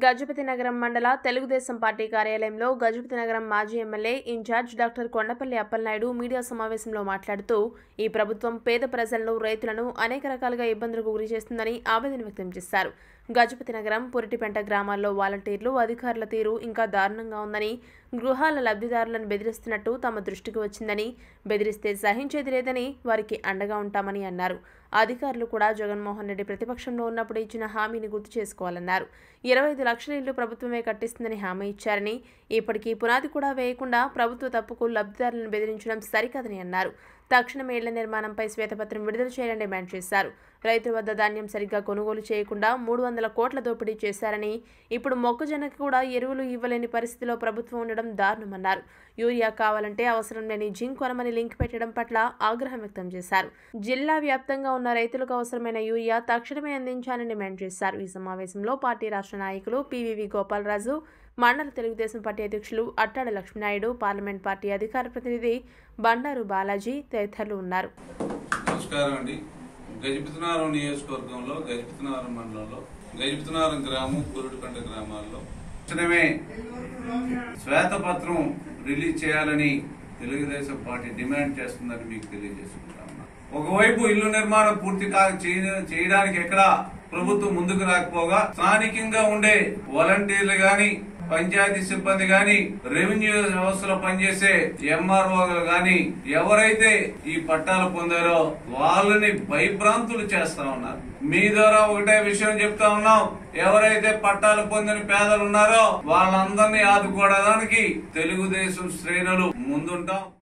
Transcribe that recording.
గజపతి నగరం మండల తెలుగుదేశం పార్టీ కార్యాలయంలో గజపతి నగరం మాజీ MLA incharge doctor Kondapalli Appalanaidu media సమావేశంలో మాట్లాడుతూ ఈ ప్రభుత్వం పేద ప్రజలను రైతులను అనేక రకాలుగా ఇబ్బందులకు గురి చేస్తుందని ఆవేదన వ్యక్తం చేశారు గజపతి నగరం పురిటిపెంట గ్రామాల్లో వాలంటీర్లు అధికారుల తీరు ఇంకా దారుణంగా ఉందని గృహాల లబ్ధిదారులను బెదిరిస్తున్నట్టు తమ దృష్టికి వచ్చిందని బెదిరిస్తే సహించేది లేదని వారికి అండగా ఉంటామని అన్నారు అధికారులు కూడా జగన్మోహన్ రెడ్డి ప్రతిపక్షంలో ఉన్నప్పుడు ఇచ్చిన హామీని గుర్తు చేసుకోవాలన్నారు ఇరవై ఐదు లక్షల ఇళ్లు ప్రభుత్వమే కట్టిస్తుందని హామీ ఇచ్చారని ఇప్పటికీ పునాది కూడా వేయకుండా ప్రభుత్వ తప్పుకు లబ్ధిదారులను బెదిరించడం సరికాదని అన్నారు తక్షణమే ఇళ్ల నిర్మాణంపై శ్వేతపత్రం విడుదల చేయాలని డిమాండ్ చేశారు రైతుల వద్ద ధాన్యం సరిగ్గా కొనుగోలు చేయకుండా మూడు వందల కోట్ల దోపిడీ చేశారని ఇప్పుడు మొక్కజొన్నకి కూడా ఎరువులు ఇవ్వలేని పరిస్థితిలో ప్రభుత్వం ఉండడం దారుణమన్నారు యూరియా కావాలంటే అవసరం లేని జింక్ కొనమని లింక్ పెట్టడం పట్ల ఆగ్రహం వ్యక్తం చేశారు జిల్లా వ్యాప్తంగా ఉన్న రైతులకు అవసరమైన యూరియా తక్షణమే అందించాలని డిమాండ్ చేశారు ఈ సమావేశంలో పార్టీ రాష్ట్ర నాయకులు పివివి గోపాలరాజు మండల తెలుగుదేశం పార్టీ అధ్యక్షులు అట్టాడ లక్ష్మీనాయుడు పార్లమెంట్ పార్టీ అధికార ప్రతినిధి బండారు బాలాజీ తదితరులు ఉన్నారు నమస్కారం అండి గజపతినారం నియోజకవర్గంలో గజపతినారం మండలంలో గజపతినారం గ్రామం కురుడికండ గ్రామాల్లో తక్షణమే శ్వేతపత్రం రిలీజ్ చేయాలని తెలుగుదేశం పార్టీ డిమాండ్ చేస్తుందని మీకు తెలియజేసుకుంటా ఉన్నా ఒకవైపు ఇల్లు నిర్మాణం పూర్తి కా చేయ- చేయడానికి ఎక్కడ ప్రభుత్వం ముందుకు రాకపోగా స్థానికంగా ఉండే వాలంటీర్లు గాని పంచాయతీ సిబ్బంది గాని రెవెన్యూ వ్యవస్థలో పనిచేసే ఎంఆర్ఓలు గాని ఎవరైతే ఈ పట్టాలు పొందారో వాళ్ళని భయభ్రాంతులు చేస్తా ఉన్నారు మీ ద్వారా ఒకటే విషయం చెప్తా ఉన్నాం ఎవరైతే పట్టాలు పొందిన పేదలు ఉన్నారో వాళ్ళందరినీ ఆదుకోవడానికి తెలుగుదేశం శ్రేణులు ముందుంటాం